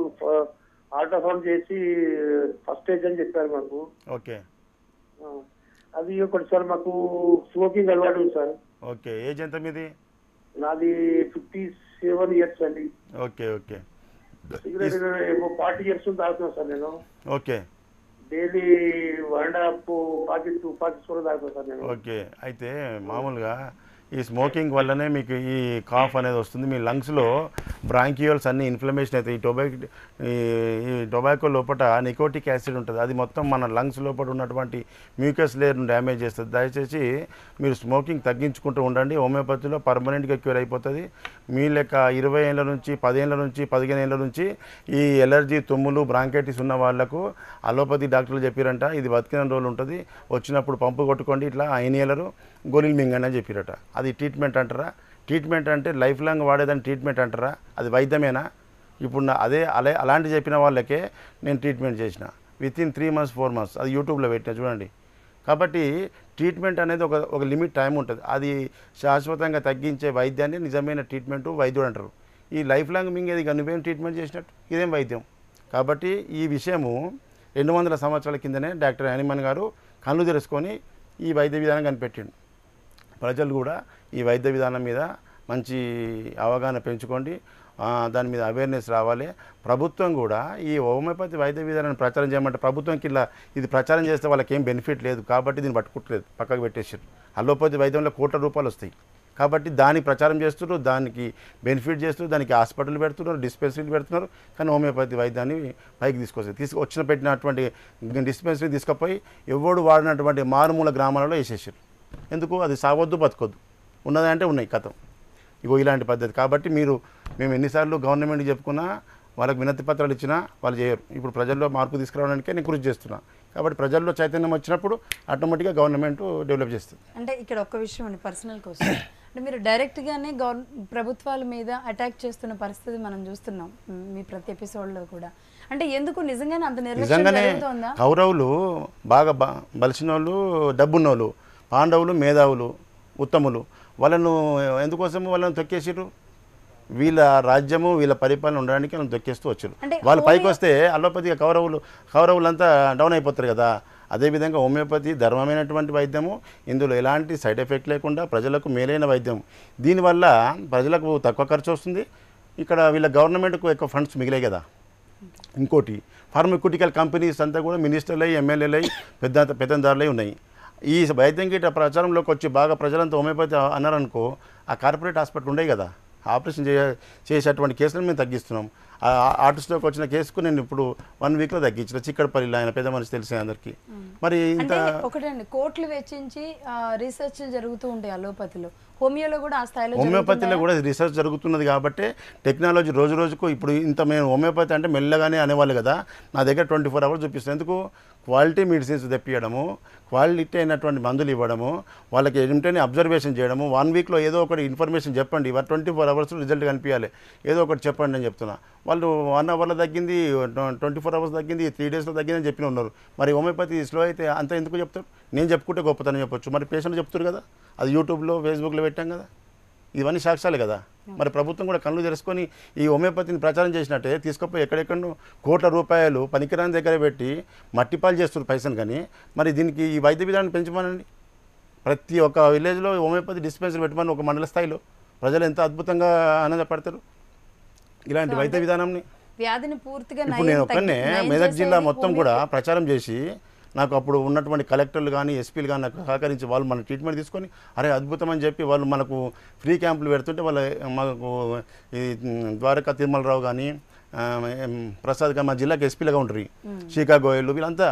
అల్ట్రాసౌండ్ చేసి ఫస్ట్ స్టేజ్ అని చెప్పారు మాకు ఓకే ఆ, అది ఒకటి సార్ మాకు స్మోకింగ్ అలవాటు ఉంది సార్ ఓకే ఏజ్ ఎంత మీది నాది ఫిఫ్టీ సెవెన్ ఇయర్స్ అండి okay okay cigarette forty years తాగుతున్నాను సార్ నేను okay daily one and half packet two packets కూడా తాగుతాను సార్ నేను ఓకే అయితే మామూలుగా ఈ స్మోకింగ్ వల్లనే మీకు ఈ కాఫ్ అనేది వస్తుంది మీ లంగ్స్లో బ్రాంకియోల్స్ అన్ని ఇన్ఫ్లమేషన్ అవుతాయి ఈ టొబాకో ఈ ఈ టొబాకో లోపల నికోటిక్ యాసిడ్ ఉంటుంది అది మొత్తం మన లంగ్స్ లోపల ఉన్నటువంటి మ్యూకస్ లేయర్ను డ్యామేజ్ చేస్తుంది దయచేసి మీరు స్మోకింగ్ తగ్గించుకుంటూ ఉండండి హోమియోపతిలో పర్మనెంట్గా క్యూర్ అయిపోతుంది మీ లెక్క ఇరవై ఏళ్ళ నుంచి పదేళ్ళ నుంచి పదిహేను ఏళ్ళ నుంచి ఈ ఎలర్జీ తుమ్ములు బ్రాంకైటిస్ ఉన్న వాళ్ళకు అలోపతి డాక్టర్లు చెప్పారంట ఇది బతికిన రోజులు ఉంటుంది వచ్చినప్పుడు పంపు కొట్టుకోండి ఇట్లా ఐనియలరు గోళీలు మింగండి అని చెప్పారట అది ట్రీట్మెంట్ అంటారా ట్రీట్మెంట్ అంటే లైఫ్ లాంగ్ వాడేదని ట్రీట్మెంట్ అంటారా అది వైద్యమేనా ఇప్పుడు నా అదే అలా అలాంటి చెప్పిన వాళ్ళకే నేను ట్రీట్మెంట్ చేసిన within three months four months అది యూట్యూబ్లో పెట్టిన చూడండి కాబట్టి ట్రీట్మెంట్ అనేది ఒక ఒక లిమిట్ టైం ఉంటుంది అది శాశ్వతంగా తగ్గించే వైద్యాన్ని నిజమైన ట్రీట్మెంట్ వైద్యుడు అంటారు ఈ లైఫ్ లాంగ్ మింగేది ఇక నువ్వేం ట్రీట్మెంట్ చేసినట్టు ఇదేం వైద్యం కాబట్టి ఈ విషయము రెండు వందల సంవత్సరాల కిందనే డాక్టర్ యానిమన్ గారు కళ్ళు తెరుచుకొని ఈ వైద్య విధానం కనిపెట్టిండు ప్రజలు కూడా ఈ వైద్య విధానం మీద మంచి అవగాహన పెంచుకోండి ఆ, దాని మీద అవేర్నెస్ రావాలి ప్రభుత్వం కూడా ఈ హోమియోపతి వైద్య విధానాన్ని ప్రచారం చేయమంటే ప్రభుత్వంకి ఇలా ఇది ప్రచారం చేస్తే వాళ్ళకి ఏం బెనిఫిట్ లేదు కాబట్టి దీన్ని పట్టుకుంటలేదు పక్కకు పెట్టేసారు అలోపతి వైద్యంలో కోట్ల రూపాయలు వస్తాయి కాబట్టి దానికి ప్రచారం చేస్తున్నారు దానికి బెనిఫిట్ చేస్తున్నారు దానికి హాస్పిటల్ పెడుతున్నారు డిస్పెన్సరీలు పెడుతున్నారు కానీ హోమియోపతి వైద్యాన్ని పైకి తీసుకొస్తారు తీసుకు వచ్చిన పెట్టినటువంటి డిస్పెన్సరీ తీసుకుపోయి ఎవడు వాడినటువంటి మారుమూల గ్రామాలలో వేసేసారు ఎందుకు అది సావద్దు బతకొద్దు ఉన్నదంటే ఉన్నాయి కథం ఇగో ఇలాంటి పద్ధతి కాబట్టి మీరు మేము ఎన్నిసార్లు గవర్నమెంట్కి చెప్పుకున్నా వాళ్ళకి వినతి పత్రాలు ఇచ్చినా వాళ్ళు చేయరు ఇప్పుడు ప్రజల్లో మార్పు తీసుకురావడానికే నేను కృషి చేస్తున్నా కాబట్టి ప్రజల్లో చైతన్యం వచ్చినప్పుడు ఆటోమేటిక్గా గవర్నమెంట్ డెవలప్ చేస్తుంది అంటే ఇక్కడ ఒక్క విషయం అండి పర్సనల్ కోసం అంటే మీరు డైరెక్ట్గానే గవర్ ప్రభుత్వాల మీద అటాక్ చేస్తున్న పరిస్థితి మనం చూస్తున్నాం మ్, మీ ప్రతి ఎపిసోడ్లో కూడా అంటే ఎందుకు నిజంగానే అంత నిర్లక్ష్యం నిజంగానే జరుగుతోందా కౌరవులు బాగా బ బలిసిన వాళ్ళు డబ్బున్నోళ్ళు పాండవులు మేధావులు ఉత్తములు వాళ్ళను ఎందుకోసం వాళ్ళని తొక్కేసిర్రు వీళ్ళ రాజ్యము వీళ్ళ పరిపాలన ఉండడానికి వాళ్ళని తొక్కేస్తూ వచ్చారు అంటే వాళ్ళు పైకి హోమియో- వస్తే అలోపతిగా కౌరవులు కౌరవులంతా డౌన్ అయిపోతారు కదా అదేవిధంగా హోమియోపతి ధర్మమైనటువంటి వైద్యము ఇందులో ఎలాంటి సైడ్ ఎఫెక్ట్ లేకుండా ప్రజలకు మేలైన వైద్యం దీనివల్ల ప్రజలకు తక్కువ ఖర్చు వస్తుంది ఇక్కడ వీళ్ళ గవర్నమెంట్కు ఎక్కువ ఫండ్స్ మిగిలాయి కదా ఇంకోటి ఫార్మక్యూటికల్ కంపెనీస్ అంతా కూడా మినిస్టర్లు అయ్యి ఎమ్మెల్యేలు అయ్యి పెద్ద పెద్దందారులై ఉన్నాయి ఈ వైద్యం గిట్ట ప్రచారంలోకి వచ్చి బాగా ప్రజలంతా హోమియోపతి అన్నారనుకో ఆ కార్పొరేట్ హాస్పిటల్ ఉండే కదా ఆపరేషన్ చేయ చేసేటువంటి కేసులను మేము తగ్గిస్తున్నాం ఆ ఆర్టిస్ట్లోకి వచ్చిన కేసుకు నేను ఇప్పుడు వన్ వీక్లో తగ్గించిన చిక్కడపల్లిలో ఆయన పెద్ద మనిషి తెలిసిన అందరికీ మరి ఇంత అంటే ఒకటండి కోట్లు వెచ్చించి రీసెర్చ్ జరుగుతూ ఉంటాయి అలోపతిలో హోమియోలో కూడా ఆ స్థాయిలో హోమియోపతిలో కూడా రీసెర్చ్ జరుగుతున్నది కాబట్టి టెక్నాలజీ రోజు రోజుకు ఇప్పుడు ఇంత మేము హోమియోపతి అంటే మెల్లగానే అనేవాళ్ళు కదా నా దగ్గర ట్వంటీ ఫోర్ అవర్స్ చూపిస్తుంది ఎందుకు క్వాలిటీ మెడిసిన్స్ తెప్పియడము క్వాలిటీ అయినటువంటి మందులు ఇవ్వడము వాళ్ళకి ఏమిటని అబ్జర్వేషన్ చేయడము వన్ వీక్లో ఏదో ఒకటి ఇన్ఫర్మేషన్ చెప్పండి ఇవాళ ట్వంటీ ఫోర్ అవర్స్ రిజల్ట్ కనిపించాలి ఏదో ఒకటి చెప్పండి అని చెప్తున్నా వాళ్ళు వన్ అవర్లో తగ్గింది ట్వంటీ ఫోర్ అవర్స్ తగ్గింది త్రీ డేస్లో తగ్గింది అని చెప్పిన ఉన్నారు మరి హోమియోపతి స్లో అయితే అంత ఎందుకు చెప్తారు నేను చెప్పుకుంటే గొప్పతనం చెప్పొచ్చు మరి పేషెంట్ చెప్తారు కదా అది యూట్యూబ్లో ఫేస్బుక్లో పెట్టాం కదా ఇవన్నీ సాక్ష్యాలు కదా మరి ప్రభుత్వం కూడా కళ్ళు తెరుచుకొని ఈ హోమియోపతిని ప్రచారం చేసినట్టే తీసుకుపోయి ఎక్కడెక్కడో కోట్ల రూపాయలు పనికిరాని దగ్గర పెట్టి మట్టిపాలు చేస్తున్నారు పైసలు కానీ మరి దీనికి ఈ వైద్య విధానం పెంచమనండి ప్రతి ఒక్క విలేజ్లో హోమియోపతి డిస్పెన్సరీ పెట్టమని ఒక మండల స్థాయిలో ప్రజలు ఎంత అద్భుతంగా ఆనందపడతారు ఇలాంటి వైద్య విధానంని వ్యాధిని పూర్తిగా ఇప్పుడు నయం నేను తగ్గి- ఒక్కనే నయం మెదక్ జిల్లా చేసేది మొత్తం కూడా ప్రచారం చేసి నాకు అప్పుడు ఉన్నటువంటి కలెక్టర్లు కానీ ఎస్పీలు కానీ నాకు సహకరించి వాళ్ళు మన ట్రీట్మెంట్ తీసుకొని అరే అద్భుతం అని చెప్పి వాళ్ళు మనకు ఫ్రీ క్యాంపులు పెడుతుంటే వాళ్ళ మనకు ఈ ద్వారకా తిరుమలరావు కానీ ఆ, ఏం, ప్రసాద్ కానీ మా జిల్లాకి ఎస్పీలుగా ఉంటారు శీకా గోయల్ వీళ్ళంతా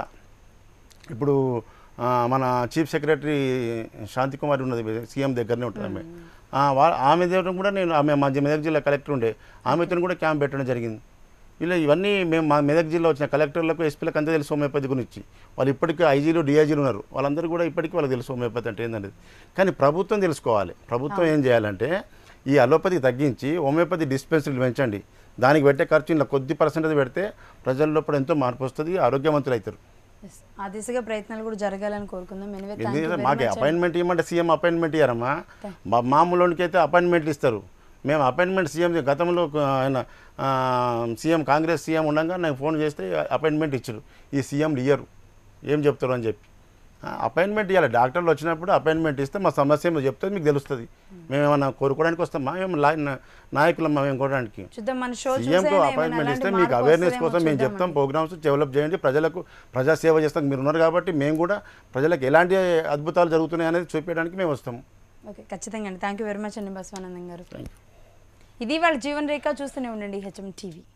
ఇప్పుడు ఆ, మన చీఫ్ సెక్రటరీ శాంతి కుమార్ ఉన్నది సీఎం దగ్గరనే ఉంటుంది ఆమె ఆ, వా- ఆమె దగ్గర కూడా నేను ఆమె మా మెదక్ జిల్లా కలెక్టర్ ఉండే ఆమెతో కూడా క్యాంప్ పెట్టడం జరిగింది ఇలా ఇవన్నీ మేము మా మెదక్ జిల్లా వచ్చిన కలెక్టర్లకు ఎస్పీలకు అంతా తెలుసు హోమియోపతి గురించి వాళ్ళు ఇప్పటికీ ఐజీలు డిఐజీలు ఉన్నారు వాళ్ళందరూ కూడా ఇప్పటికీ వాళ్ళకి తెలుసు హోమియోపతి అంటే ఏంటనేది కానీ ప్రభుత్వం తెలుసుకోవాలి ప్రభుత్వం ఏం చేయాలంటే ఈ అలోపతి తగ్గించి హోమియోపతి డిస్పెన్సరీలు పెంచండి దానికి పెట్టే ఖర్చు ఇలా కొద్ది పర్సెంటేజ్ పెడితే ప్రజల లోపల ఎంతో మార్పు వస్తుంది ఆరోగ్యవంతులు అవుతారు Yes. ఆ దిశగా ప్రయత్నాలు కూడా జరగాలని కోరుకుందాం Anyway, thank you ఎందుకంటే very మాకు much అండి. అపాయింట్మెంట్ ఇవ్వమంటే సీఎం అపాయింట్మెంట్ ఇయ్యారమ్మా మా మామూలుకి అయితే అపాయింట్మెంట్లు ఇస్తారు మేము అపాయింట్మెంట్ సీఎం గతంలో ఒక ఆయన ఆ, సీఎం కాంగ్రెస్ సీఎం ఉండగా నాకు ఫోన్ చేస్తే అపాయింట్మెంట్ ఇచ్చారు ఈ సీఎం ఇయ్యరు ఏం చెప్తారు అని చెప్పి ఆ, అపాయింట్మెంట్ ఇవ్వాలి డాక్టర్లు వచ్చినప్పుడు అపాయింట్మెంట్ ఇస్తే మా సమస్య ఏమో చెప్తే మీకు తెలుస్తుంది మేము ఏమన్నా కోరుకోవడానికి వస్తామా మేము నాయకులం మేము కోరడానికి చూద్దాం మన షో సీఎంకు అపాయింట్మెంట్ ఇస్తే మీకు అవేర్నెస్ కోసం మేము చెప్తాం ప్రోగ్రామ్స్ డెవలప్ చేయండి ప్రజలకు ప్రజా సేవ చేస్తాం మీరు ఉన్నారు కాబట్టి మేము కూడా ప్రజలకు ఎలాంటి అద్భుతాలు జరుగుతున్నాయి అనేది చూపించడానికి మేము వస్తాము ఓకే ఖచ్చితంగా అండి థ్యాంక్ యూ వెరీ మచ్ అండి బసవానందం గారు ఇది వాళ్ళ జీవన్ రేఖ చూస్తూనే ఉండండి హెచ్ఎం టీవీ